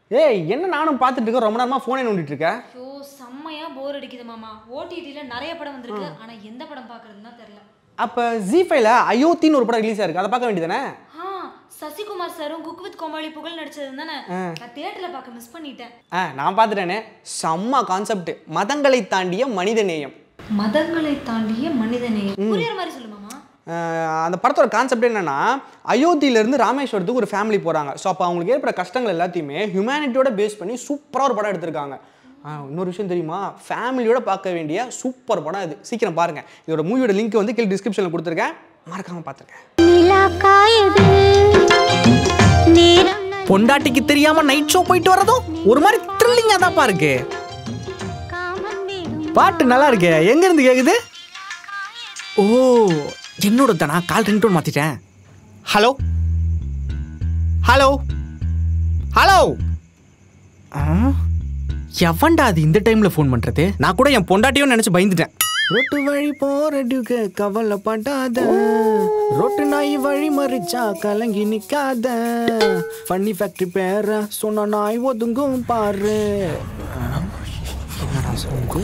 ஏய் என்ன நானும் பார்த்துட்டு இருக்கேன் ரொம்ப நேரமா ஃபோனே நோண்டிட்டு இருக்க ஐயோ செம்மையா போர் அடிக்குது மாமா ஓடிடில நிறைய படம் வந்திருக்கு ஆனா எந்த படம் பார்க்கறதுன்னு தான் தெரியல அப்போ ஜி ஃபைவ்ல அயோத்தின்னு ஒரு படம் ரிலீஸ் ஆயிருக்கு அதை பார்க்க வேண்டியதானே ஆ சசிகுமார் சாரும் குக் வித் கோமாளி புகழ் நடிச்சது தானே நான் தியேட்டர்ல பார்க்க மிஸ் பண்ணிட்டேன் ஆ நான் பார்த்துட்டேனே செம்ம கான்செப்ட் மதங்களை தாண்டிய மனித நேயம் மதங்களை தாண்டிய மனிதநேயம் புரியுற மாதிரி சொல்லு மாமா ஆஹ் அந்த படத்தோட கான்செப்ட் என்னன்னா அயோத்தியிலேருந்து ராமேஸ்வரத்துக்கு ஒரு ஃபேமிலி போகிறாங்க ஸோ அப்போ அவங்களுக்கு ஏற்படுற கஷ்டங்கள் எல்லாத்தையுமே ஹியூமனிட்டியோட பேஸ் பண்ணி சூப்பராக ஒரு படம் எடுத்திருக்காங்க ஆஹ் இன்னொரு விஷயம் தெரியுமா ஃபேமிலியோட பார்க்க வேண்டிய சூப்பர் படம் இது சீக்கிரம் பாருங்க இதோட மூவியோட லிங்க் வந்து கீழே டிஸ்கிரிப்ஷனில் கொடுத்துருக்கேன் மறக்காம பார்த்துருக்கேன் நிலா காயுது நேரம் பொண்டாட்டிக்கு தெரியாம நைட் ஷோ போயிட்டு வரதும் ஒரு மாதிரி த்ரில்லிங்கா தான் இருக்கு காமன் வேணும் பாட்டு நல்லா இருக்கே எங்க இருந்து கேக்குது ஓ என்னோட தானா கால் ரிங்டோன் மாத்திட்டேன் ஹலோ ஹலோ ஹலோ எவன்டா அது இந்த டைம்ல ஃபோன் பண்றது நான் கூட என் பொண்டாட்டியும் நினைச்சு பயந்துட்டேன் ரோட்டு வழி போறதுக்கு கவலைப்படாத ரோட்டு நாய் வழி மறிச்சா கலங்கி நிக்காத ஃபன்னி ஃபேக்டரி பேர சொன்ன நாய் ஒதுங்கும் பாரு என்னடா சொல்லுது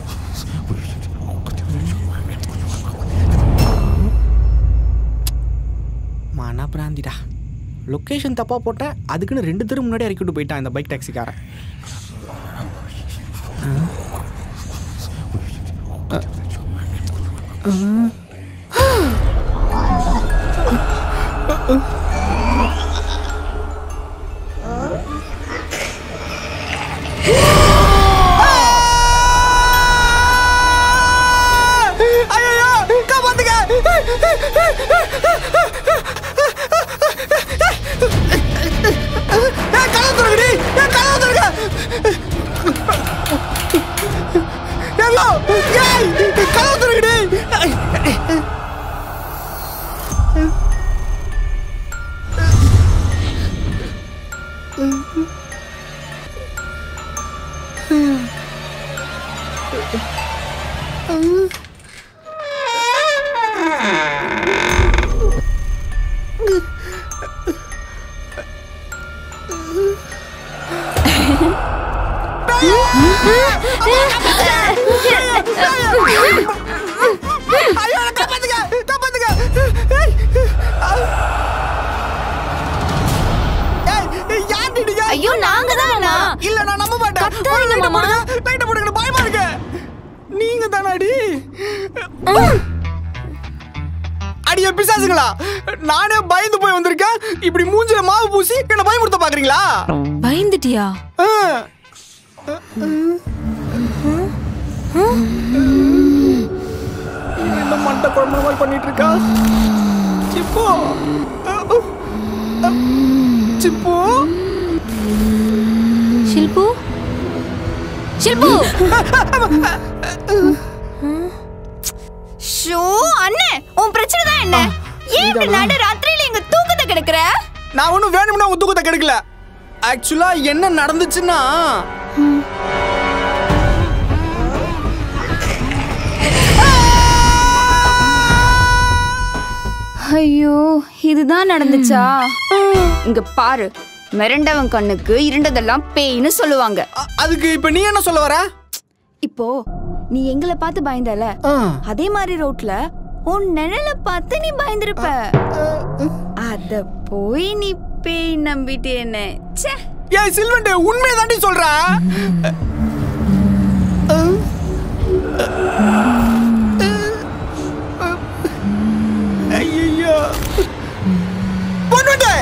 மன பிராந்திடா லொக்கேஷன் தப்பாக போட்டேன் அதுக்குன்னு ரெண்டு தெரு முன்னாடி இறக்கிட்டு போயிட்டான் இந்த பைக் டாக்ஸிக்காரன் ஐயோ காப்பாத்துங்க ஏய், கதவு திறக்குடி. ஏய், கதவு திறக்க. எவ்வளோ? ஏய், கதவு திறக்குடி. ஐயோ, என்னை காப்பாத்துங்க, காப்பாத்துங்க. ஏய், ஏய், யார்டி நீங்க? ஐயோ நாங்க தானா இல்ல நான் நம்ப மாட்டேன் கத்தாதீங்க, லைட்டை மாமா. போடுங்க, லைட்டை போடுங்க, எனக்கு பயமா இருக்கு நீங்க தானாடி அடிய பிசாசுங்களா நானே பயந்து போய் வந்திருக்கேன் இப்படி மூஞ்சில மாவு பூசி என்ன பயமுறுத்த பாக்குறீங்களா பயந்துட்டியா ஆ. என்ன மண்டை குழம்பு மாதிரி பண்ணிட்டு இருக்கா சிப்போ சிப்போ ஷில்பு ஷில்பு ஷோ அண்ணே உன் பிரச்சனை தான் என்ன ஏன் இப்படி நடு ராத்திரியில எங்க தூக்கத்தை கெடுக்கிற நான் ஒன்றும் வேணும்னா உன் தூக்கத்தை கெடுக்கல ஆக்சுவலா என்ன நடந்துச்சுன்னா ஐயோ இதுதான் நடந்துச்சா இங்க பாரு மிரண்டவன் கண்ணுக்கு இருண்டதெல்லாம் பேய்னு சொல்லுவாங்க அ- அதுக்கு இப்ப நீ என்ன சொல்ல வர இப்போ நீ எங்களை பார்த்து பயந்தல ஆ. அதே மாதிரி ரோட்ல உன் நிழல பார்த்து நீ பயந்திருப்ப அத போய் நீ பேய் நம்பிட்டேன்னு ச்சே ஏய் சில்வன்டே உண்மையை தாண்டி சொல்ற ஐயோ பொண்ணுண்டே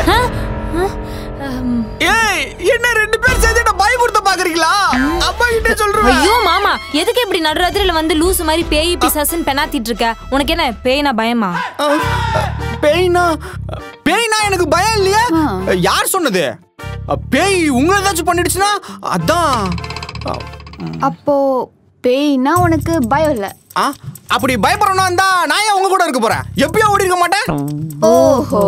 ஏய் என்ன ரெண்டு பேர் சேர்ந்து என்ன பயமுறுத்த பாக்குறீங்களா அப்பா கிட்ட சொல்றேன் ஐயோ மாமா எதுக்கு இப்படி நடுராத்திரியில வந்து லூசு மாதிரி பேய் பிசாசுன்னு பெனாத்திட்டு இருக்க உனக்கு என்ன பேய்னா பயமா பேய்னா பேய்னா எனக்கு பயம் இல்லையா யார் சொன்னது அ, பேய் உங்களை ஏதாச்சும் பண்ணிடுச்சுன்னா அதான் அ, அப்போ பேய்னா உனக்கு பயம் இல்ல ஆ அப்படி பயப்படுறோம்னா இருந்தா நான் ஏன் உங்க கூட இருக்க போறேன் எப்பயும் ஓடி இருக்க மாட்டேன் ஓஹோ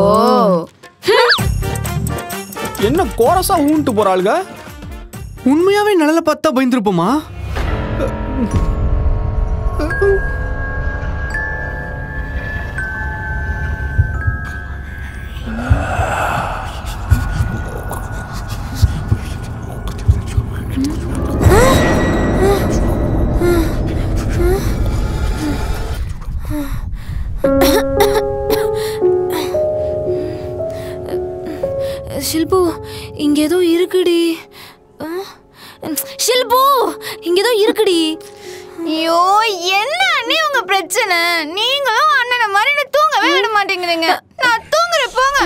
என்ன கோரஸா ஊன்ட்டு போறாளுங்க உண்மையாவே நிழல பார்த்தா பயந்துருப்போமா ஷில்பு இங்க ஏதோ இருக்குடி ஆ? ஷில்பு இங்க ஏதோ இருக்குடி ஐயோ என்ன அண்ணி உங்க பிரச்சனை நீங்களும் அண்ணனை மாதிரி என்னை தூங்கவே விட மாட்டேங்கிறீங்க நான் தூங்குறேன் போங்க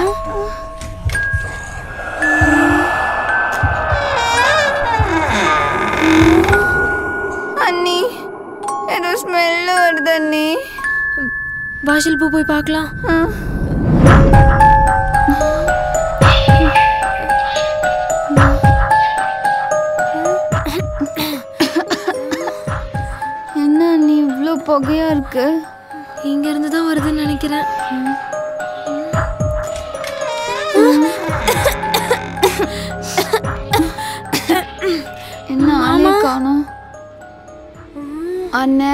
அண்ணி ஏதோ ஸ்மெல் வருது அண்ணி வா ஷில்பு போய் பார்க்கலாம் என்ன அண்ணி இவ்வளோ புகையா இருக்கு இங்க இருந்து தான் வருதுன்னு நினைக்கிறேன் என்ன ஆளே காணோம் அண்ணே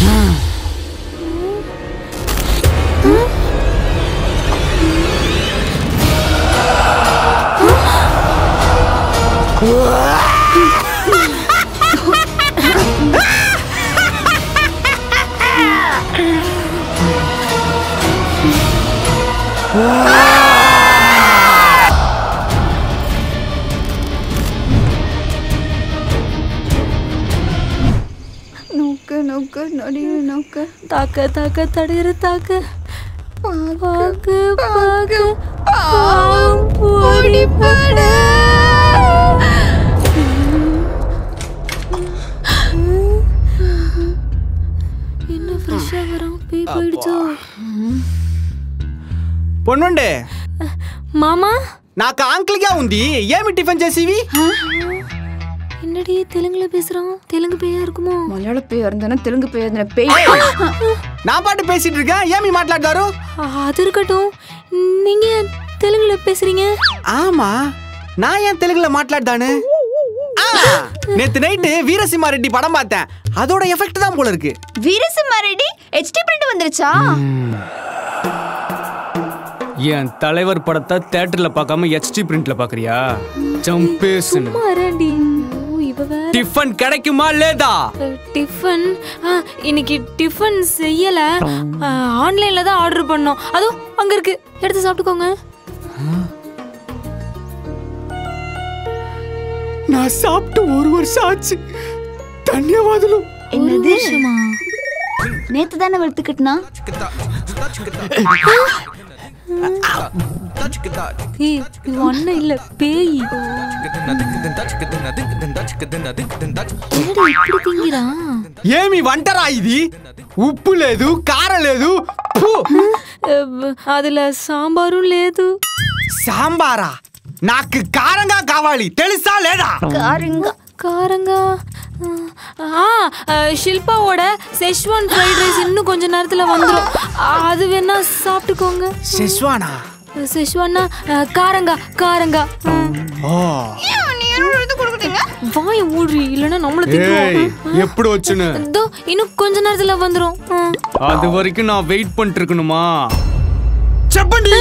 நோக்கு நோக்கு நொடிவு நோக்கு தாக்க தாக்க தடையிற தாக்க பாக்கு பாக்கு பாவம் ஓடி போடு என்ன ஃப்ரெஷ்ஷா வரோம் பேய் போயிடுச்சோ పొన్నుండే மாமா నాకు ఆంక్లిగా ఉంది ఏమి టిఫిన్ చేసివి என்னடி தெலுங்குல பேசுறான் தெலுங்கு பேயா இருக்குமோ மலையாள பேய் இருந்தானே தெலுங்கு பேய் இருந்தானே பேய் నా పాటు పేసిட்டு இருக்கேன் ఏమి మాట్లాడతారు அது இருக்கட்டும் நீங்க ஏன் தெலுங்குல பேசுறீங்க ஆமா நான் ஏன் தெலுங்குல மாట్లాடானு நேத்து நைட்டு வீரசிம்மாரெட்டி படம் பார்த்தேன் அதோட எஃபெக்ட் தான் போல இருக்கு வீரசிம்மா ரெடி ஹெச்டி பிரிண்ட் வந்துருச்சா என் தலைவர் படத்தை தேட்டர்ல பார்க்காம ஹெச்டி பிரிண்ட்ல பாக்குறியா ஜம்பேஸ்னு மாறாண்டி ஓ, இவ வேற டிஃபன் கிடைக்குமா லேதா அஹ், டிஃபன் ஆ, இன்னைக்கு டிஃபன் செய்யல ஆன்லைன்ல தான் ஆர்டர் பண்ணோம் அதுவும் அங்க இருக்கு எடுத்து சாப்பிட்டுக்கோங்க நான் சாப்பிட்டு ஒரு வருஷம் ஆச்சு தன்யவாதலு என்னது வருஷமா? நேத்து தானே வெளுத்துக்கிட்டுனா ஏய் இது ஒன்னும் இல்ல பேய் என்னடி இப்படி திங்கிறான் ఏమి వంటరా ఇది ఉప్పు లేదు కారం లేదు ఫు! அஹ், அதுல சாம்பாரும் லேது సాంబారా నాకు కారంగా కావాలి తెలుసా లేదా காருங்க காரங்கா அஹ், ஆ அஹ், ஷில்பாவோட செஷ்வான் ஃப்ரைட் ரைஸ் இன்னும் கொஞ்ச நேரத்துல வந்துரும் அது வேணா சாப்பிட்டுக்கோங்க శశ్వానా செஷ்வான்னா அஹ், காரங்கா காரங்கா அஹ், ఓ வாய மூடி இல்லைன்னா நம்மள ஏய் திட்டுவோம் எப்படி வச்சுன்னு இதோ இன்னும் கொஞ்ச நேரத்துல வந்துரும் அஹ். அது வரைக்கும் நான் வெயிட் பண்ணிட்டு இருக்கணுமா చెప్పండి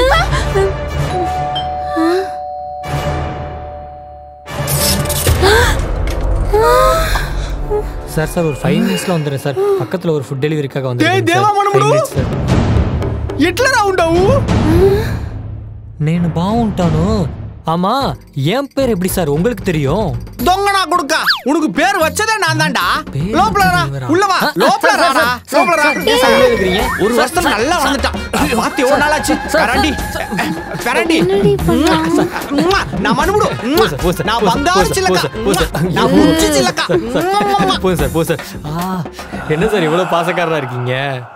సార్ సార్ ఒక ఫైవ్ మినిట్స్లో வந்துடுறேன் సార్ పక్కத்துல ஒரு ఫుడ్ డెలివరీக்காக டேய், வந்துடுறேன் தேவா సార్ మనముడు. ఫైవ్ మినిట్స్ సార్ ఎట్లరా ఉండవు నేను బాగుంటాను ஆமா என் பேர் எப்படி சார் உங்களுக்கு தெரியும் దొంగ నా కొడుక ఉనకు పేరు వచ్చేదే నాందండా பேர் లోపల రా இவரா? உள்ள வா ஆ, లోపల சார், ராடா சார், சார், లోపల రా சார், ஏன் சார் உள்ளே இருக்கிறீங்க? ஒரு வருஷம் நல்லா வந்துட்டான் பாத்தி ஒரு நாளாச்சு பெரண்டி பெரண்டி నా మనుముడు போ சார், போ சார், నా போ சார், బంగారు போ சார், చిల్లక போ சார், போ சார். నా బుజ్జి చిల్లక போதும் சார் போ சார் ஆ என்ன சார் இவ்வளோ பாசக்காரரா இருக்கீங்க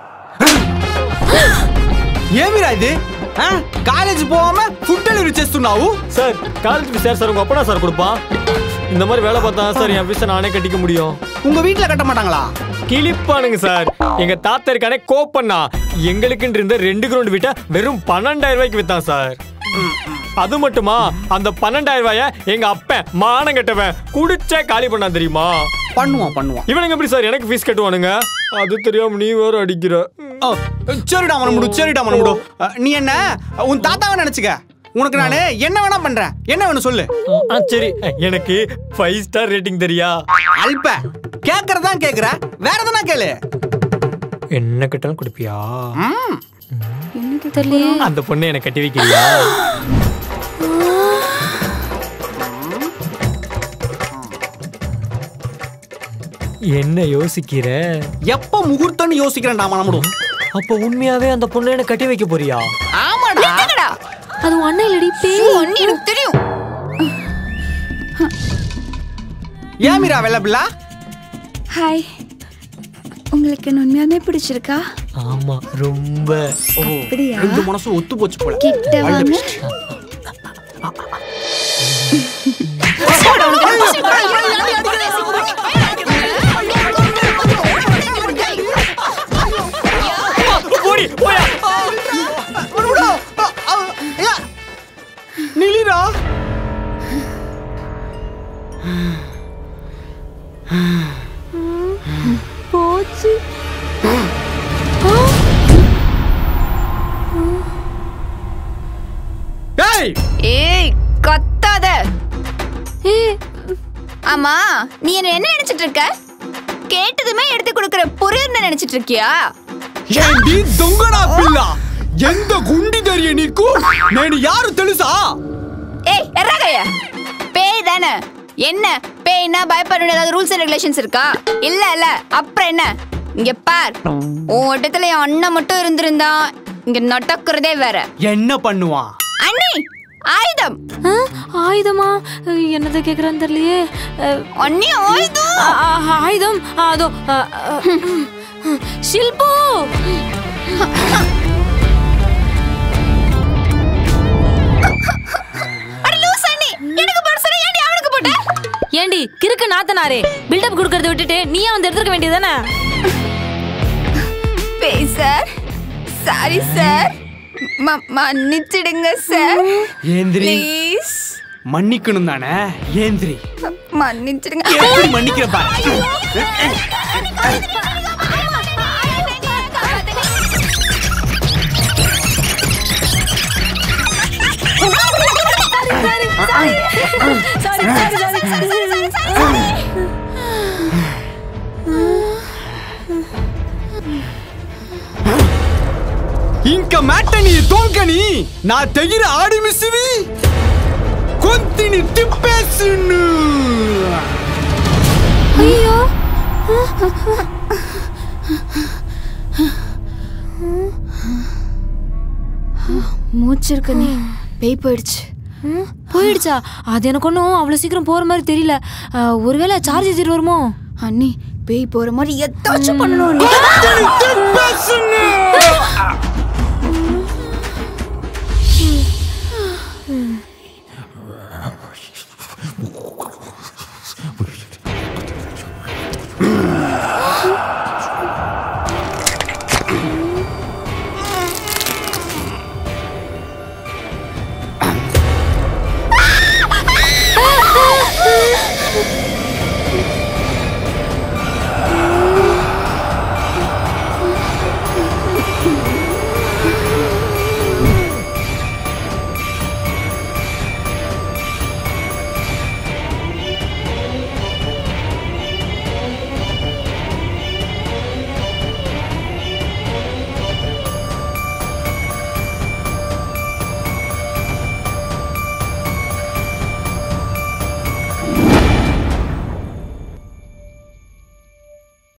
ఏమిరా ఇది ఆ? కాలేజ్ పోవామా ఫుడ్ డెలివరీ చేస్తున్నావు சார் காலேஜ் ஃபீஸ் யார் சார் உங்க அப்பா சார் கொடுப்பான் இந்த மாதிரி வேலை பார்த்தா தான் சார் என் ஃபீஸை நானே கட்டிக்க முடியும் உங்க வீட்ல கட்ட மாட்டாங்களா கிளிப்பானுங்க சார் எங்க தாத்தா இருக்கானே கோப்பண்ணா எங்களுக்குன்னு இருந்த ரெண்டு கிரவுண்ட் வீட்டை வெறும் பன்னெண்டாயிரம் ரூபாய்க்கு வித்தான் சார் அது மட்டுமா அந்த பன்னெண்டாயிரம் ரூபாய எங்க அப்பன் மானம் கட்டவன் குடிச்சே காலி பண்ணா தெரியுமா பண்ணுவோம் பண்ணுவோம் இவனுங்க எப்படி சார் எனக்கு ஃபீஸ் கட்டுவானுங்க அது தெரியாம நீ வேற அடிக்கிற ஓ, சரிடா மனமுடு சரிடா மனமுடு அ, நீ என்ன உன் தாத்தாவை நினைச்சுக்க உனக்கு நானு என்ன வேணா பண்றேன் என்ன வேணும் சொல்லு ஆ, சரி எனக்கு ஃபைவ் ஸ்டார் ரேட்டிங் தெரியா அல்ப கேக்குறதான் கேக்குற வேற எதனா கேளு என்ன கிட்டாலும் கொடுப்பியா ம். தெரியலையே அந்த பொண்ணை எனக்கு கட்டி வைக்கிறியா என்ன யோசிக்கிற எப்ப முகூர்த்தம்னு யோசிக்கிறேன்டா மனமுடும் அப்ப உண்மையாவே அந்த பொண்ணை என்ன கட்டி வைக்க போறியா நிறுத்துங்கடா. அது உன் அண்ணன் இல்லடி பேய் ஒண்ணு எனக்கு தெரியும் ஏன் மீரா வெள்ளப்பில்லா ஹாய் உங்களுக்கு என்ன உண்மையாலுமே பிடிச்சிருக்கா ஆமா ரொம்ப அப்படியா ரெண்டு மனசும் ஒத்து போச்சு போல கிட்ட வாங்க போடி போயா நிலிரா போச்சு ஏய் ஏய் கத்தாத ஏய் ஆமா நீ என்ன என்ன நினைச்சிட்டு இருக்க கேட்டதுமே எடுத்து கொடுக்கற பொருள் நினைச்சிட்டு இருக்கியா ఏంటి దొంగడా పిల్ల ఎంత గుండి దరియ నీకు నేను యారు తెలుసా ஏய் எறாகைய பேய் தானே என்ன பேய்னா பயப்படணும் ஏதாவது ரூல்ஸ் அண்ட் ரெகுலேஷன்ஸ் இருக்கா இல்ல இல்ல அப்புறம் என்ன இங்க பார் உன் இடத்துல என் அண்ணன் மட்டும் இருந்திருந்தா இங்க நடக்கிறதே வேற என்ன பண்ணுவான் அண்ணி ஆயுதம் ஆ, ஆயுதமா என்னதை கேக்குறான்னு தெரியலையே அஹ், அண்ணி ஆயுதம் ஆ, ஆ, ஆயுதம் ஆ, அதோ ஆ, ஆ, ஷில்பு அடி லூஸ் அண்ணி எனக்கு பர்சன ஏன்டி அவனுக்கு போட்ட ஏண்டி கிறுக்கு நாத்தனாரே பில்டப் கொடுக்கறத விட்டுட்டு நீயே வந்து எடுத்துக்க வேண்டியதானே பேய் சார் சாரி சார் மன்னிச்சிடுங்க சார் ஏந்திரி ப்ளீஸ் மன்னிக்கணும் தானே ஏந்திரி மன்னிச்சிடுங்க எப்படி மன்னிக்கிற பாரு ఇంక మ్యాటని దొంగని నా దగ్గర ఆడి మిసివి కొంతిని తిప్పేసిండు ஐயோ மூச்சிருக்கு நீ பேய் போயிடுச்சு ம், போயிடுச்சா அது எனக்கு ஒன்றும் அவ்வளோ சீக்கிரம் போகிற மாதிரி தெரியல ஆ, ஒருவேளை சார்ஜ் ஏற்றிட்டு வருமோ அண்ணி பேய் போற மாதிரி ஏதாச்சும் பண்ணணும் அண்ணி. తిప్పేసిండు